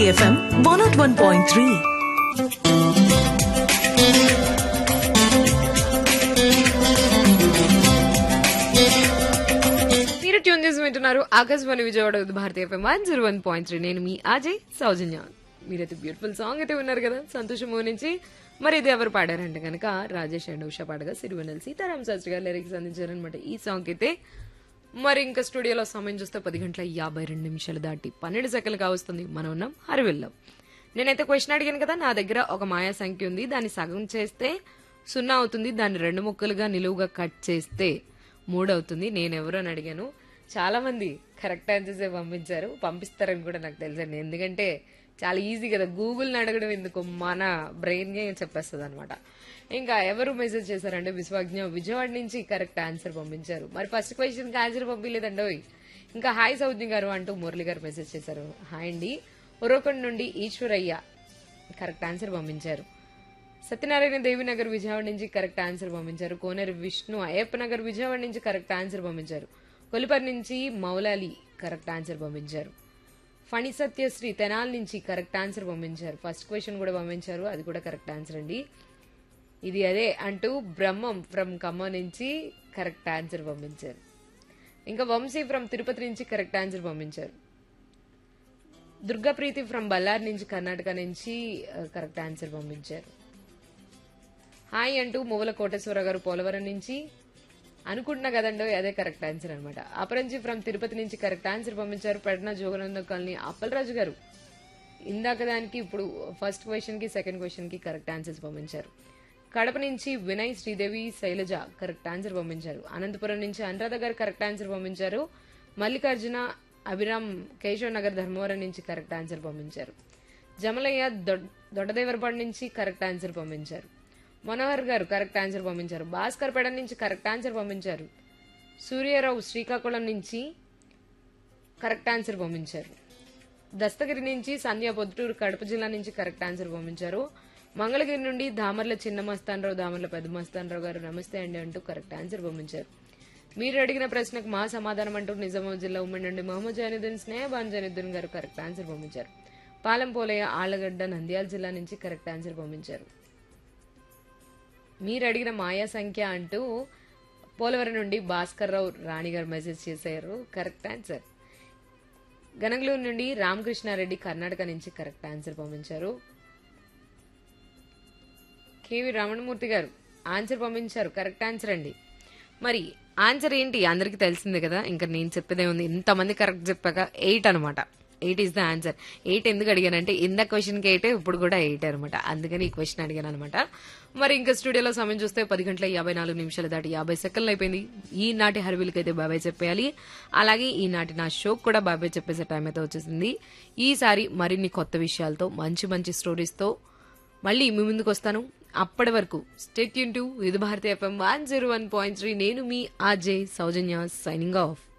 Bharati FM one nought one point three మీరు tune చేసి వింటున్నారు ఆకాశవాణి విజయవాడ with భారతీయ FM one zero one point three నేను మీ అజయ్ సౌజన్య మీరైతే బ్యూటిఫుల్ సాంగ్ అయితే విన్నారు కదా సంతోషము నుంచి మరి ఇది ఎవరు పాడారంటే కనుక రాజేష్ అండ్ ఉషా పాడగా సిరివెన్నెల సీతారాం శాస్త్రి గారు లిరిక్స్ అందించారనమాట ఈ సాంగ్ అయితే మరి ఇంకా స్టూడియోలో సమయం చూస్తే పది గంటల యాభై రెండు నిమిషాలు దాటి పన్నెండు సెకండ్లు కావస్తుంది మనం ఉన్నాం హరివెల్లో నేనైతే క్వశ్చన్ అడిగాను కదా నా దగ్గర ఒక మాయా సంఖ్య ఉంది దాన్ని సగం చేస్తే సున్నా అవుతుంది దాన్ని రెండు ముక్కలుగా నిలువుగా కట్ చేస్తే మూడు అవుతుంది నేను ఎవరు అని అడిగాను చాలా మంది కరెక్ట్ ఆన్సర్స్ పంపించారు పంపిస్తారని కూడా నాకు తెలుసండి ఎందుకంటే చాలా ఈజీ కదా గూగుల్ని అడగడం ఎందుకు మన బ్రెయిన్గా చెప్పేస్తుంది అనమాట ఇంకా ఎవరు మెసేజ్ చేశారంటే విశ్వజ్ఞ విజయవాడ నుంచి కరెక్ట్ ఆన్సర్ పంపించారు మరి ఫస్ట్ క్వశ్చన్కి ఆన్సర్ పంపించలేదండి ఓయ్. ఇంకా హాయ్ సౌజ్ఞ గారు అంటూ మురళి గారు మెసేజ్ చేశారు హాయ్ అండి ఉరవకొండ నుండి ఈశ్వరయ్య కరెక్ట్ ఆన్సర్ పంపించారు సత్యనారాయణ దేవి నగర్ విజయవాడ నుంచి కరెక్ట్ ఆన్సర్ పంపించారు కోనేరు విష్ణు అయ్యప్ప నగర్ విజయవాడ నుంచి కరెక్ట్ ఆన్సర్ పంపించారు కొలిపర్ నుంచి మౌలాలి కరెక్ట్ ఆన్సర్ పంపించారు ఫణి సత్యశ్రీ తెనాల్ నుంచి కరెక్ట్ ఆన్సర్ పంపించారు ఫస్ట్ క్వశ్చన్ కూడా పంపించారు అది కూడా కరెక్ట్ ఆన్సర్ అండి ఇది అదే అంటూ బ్రహ్మం ఫ్రమ్ ఖమ్మం నుంచి కరెక్ట్ ఆన్సర్ పంపించారు ఇంకా వంశీ ఫ్రమ్ తిరుపతి నుంచి కరెక్ట్ ఆన్సర్ పంపించారు దుర్గాప్రీతి ఫ్రమ్ బల్లార్ నుంచి కర్ణాటక నుంచి కరెక్ట్ ఆన్సర్ పంపించారు హాయ్ అంటూ మువ్వల కోటేశ్వర గారు పోలవరం నుంచి అనుకుంటున్నా కదండో అదే కరెక్ట్ ఆన్సర్ అనమాట అపరంజి ఫ్రమ్ తిరుపతి నుంచి కరెక్ట్ ఆన్సర్ పంపించారు పెడన జోగనంద కాలనీ అప్పలరాజు గారు ఇందాక దానికి ఇప్పుడు ఫస్ట్ క్వశ్చన్ కి సెకండ్ క్వశ్చన్ కి కరెక్ట్ ఆన్సర్స్ పంపించారు కడప నుంచి వినయ్ శ్రీదేవి శైలజ కరెక్ట్ ఆన్సర్ పంపించారు అనంతపురం నుంచి అనురాధ గారు కరెక్ట్ ఆన్సర్ పంపించారు మల్లికార్జున అభిరామ్ కేశవ్ నగర్ ధర్మవరం నుంచి కరెక్ట్ ఆన్సర్ పంపించారు జమలయ్య దొడ్- దొడ్డదేవరపాడు నుంచి కరెక్ట్ ఆన్సర్ పంపించారు మనోహర్ గారు కరెక్ట్ ఆన్సర్ పంపించారు భాస్కర్ పేడ నుంచి కరెక్ట్ ఆన్సర్ పంపించారు సూర్యారావు శ్రీకాకుళం నుంచి కరెక్ట్ ఆన్సర్ పంపించారు దస్తగిరి నుంచి సంధ్య పొద్దుటూరు కడప జిల్లా నుంచి కరెక్ట్ ఆన్సర్ పంపించారు మంగళగిరి నుండి దామర్ల చిన్న మస్తానరావు దామర్ల పెద్ద మస్తానరావు గారు నమస్తే అండి అంటూ కరెక్ట్ ఆన్సర్ పంపించారు మీరు అడిగిన ప్రశ్నకు మా సమాధానం అంటూ నిజామాబాద్ జిల్లా ఉమ్మడి నుండి మహమ్మద్ జైనుద్దీన్ స్నేహబాన్ జైనుద్దీన్ గారు కరెక్ట్ ఆన్సర్ పంపించారు పాలెం పోలయ్య ఆళ్లగడ్డ నంద్యాల జిల్లా నుంచి కరెక్ట్ ఆన్సర్ పంపించారు మీరు అడిగిన మాయా సంఖ్య అంటూ పోలవరం నుండి భాస్కర్ రావు రాణి గారు మెసేజ్ చేశారు కరెక్ట్ ఆన్సర్ గనగలూరు నుండి రామకృష్ణారెడ్డి కర్ణాటక నుంచి కరెక్ట్ ఆన్సర్ పంపించారు కేవి రమణమూర్తి గారు ఆన్సర్ పంపించారు కరెక్ట్ ఆన్సర్ అండి మరి ఆన్సర్ ఏంటి అందరికీ తెలిసిందే కదా ఇంకా నేను చెప్పేదే ఉంది ఇంతమంది కరెక్ట్ చెప్పాక ఎయిట్ అనమాట eight is the answer eight ఎందుకు అడిగానంటే ఇంత క్వశ్చన్కి ఎయిట్ ఇప్పుడు కూడా ఎయిట్ అనమాట అందుకని ఈ క్వశ్చన్ అడిగాను అనమాట మరి ఇంకా స్టూడియోలో సమయం చూస్తే పది గంటల యాభై నాలుగు నిమిషాలు దాటి యాభై సెకండ్లు అయిపోయింది ఈనాటి హర్విల్కి అయితే బాబాయ్ చెప్పేయాలి అలాగే ఈనాటి నా షోకి కూడా బాబాయ్ చెప్పేసే టైం అయితే వచ్చేసింది ఈసారి మరిన్ని కొత్త విషయాలతో మంచి మంచి స్టోరీస్తో మళ్ళీ మీ ముందుకు వస్తాను అప్పటి వరకు స్టేట్ యూన్ టు ఇది Bharati FM one zero one point three నేను మీ ఆర్జే సౌజన్య సైనింగ్ ఆఫ్